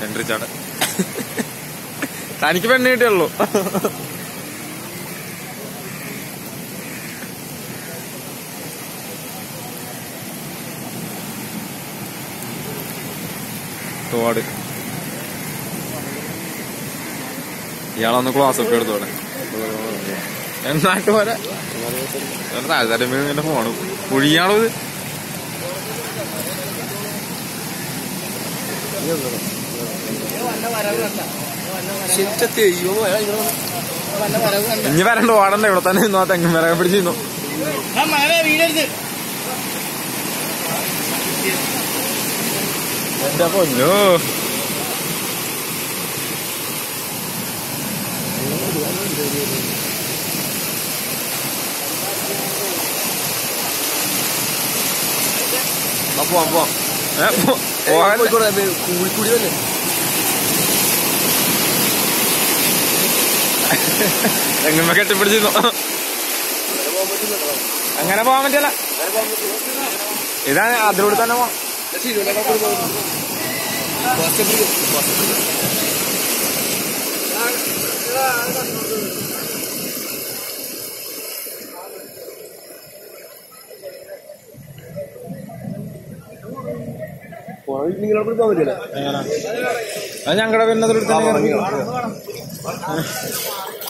രണ്ടിച്ചാണ് തനിക്ക് പെണ്ണ് കിട്ടിയുള്ളൂ തോട് ഇയാളൊന്ന് ക്ലാസ് ഒക്കെ എടുത്തോടെ എന്നാട്ട് പോലെ താഴ്ത്താരം വീണ് ഫോണ് കുഴിയാണോ ഇത് ഇനി വരണ്ട ഓടണ്ട ഇവിടെ തന്നെ നിന്നോ തെങ്ങും വിറകെ പിടിച്ചിരുന്നു എന്റെ പൊന്നോ ആ, പോവാം പോവാം ഏ, പോ- പോകാൻ കൂടിക്കൂടി തന്നെ തെങ്ങുമ്മ കെട്ടിപ്പിടിച്ചിരുന്നു അങ്ങനെ പോകാൻ പറ്റില്ല ഇതാണ് അതിലൂടെ തന്നെ പോണം നിങ്ങളെ പോകാൻ പറ്റില്ല അത് ഞങ്ങളുടെ പിന്നെ അതിലൂടെ തന്നെ